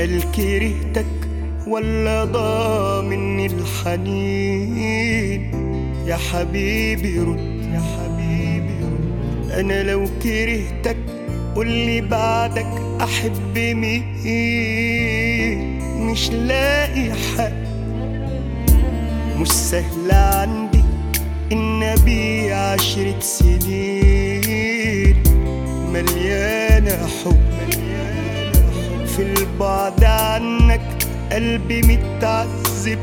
قال كرهتك ولا ضامن الحنين يا حبيبي رد يا حبيبي رد انا لو كرهتك قولي بعدك احب مين مش لاقي حق مش سهل عندي إن أبيع عشرة سنين مليانة حب في البعد عنك قلبي متعذب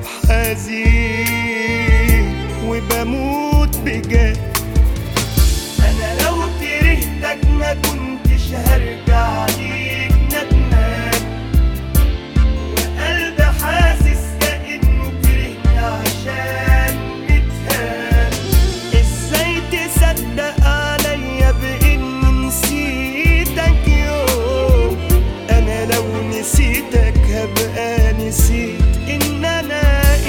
حزين وبموت بجد أنا لو كرهتك ما كنتش هرجع ليك ندمان وقلبي حاسس كأنه كرهني عشان متهان ازاي تصدق عليا بإني نسيتك يوم أنا لو نسيتك هبقى نسيت إن أنا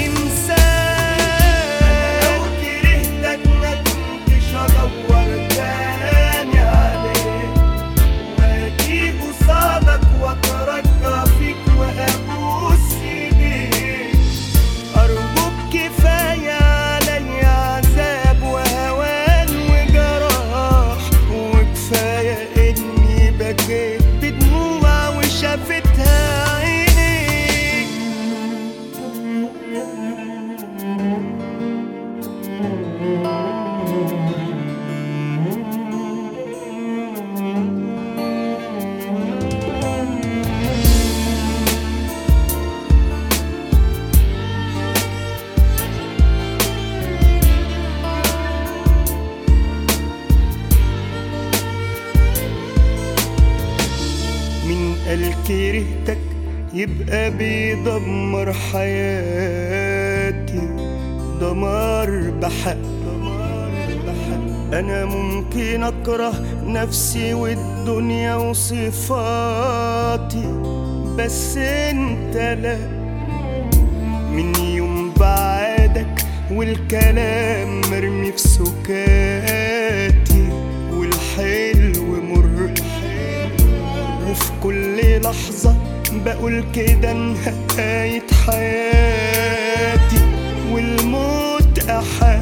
إنسان أنا لو كرهتك ما كنتش هدور تاني عليك واجي قصادك واترجى فيك وابوس ايديك ارجوك كفايه عليا عذاب وهوان وجراح وكفايه اني بكيت بدموع وشافتها عينيك من قال كرهتك يبقى بيدمر حياتي دمار بحق دمار بحق انا ممكن اكره نفسي والدنيا وصفاتي بس انت لا من يوم بعدك والكلام مرمي في سكاتي والحلو مر وفي كل لحظة بقول كده نهاية حياتي والموت أحد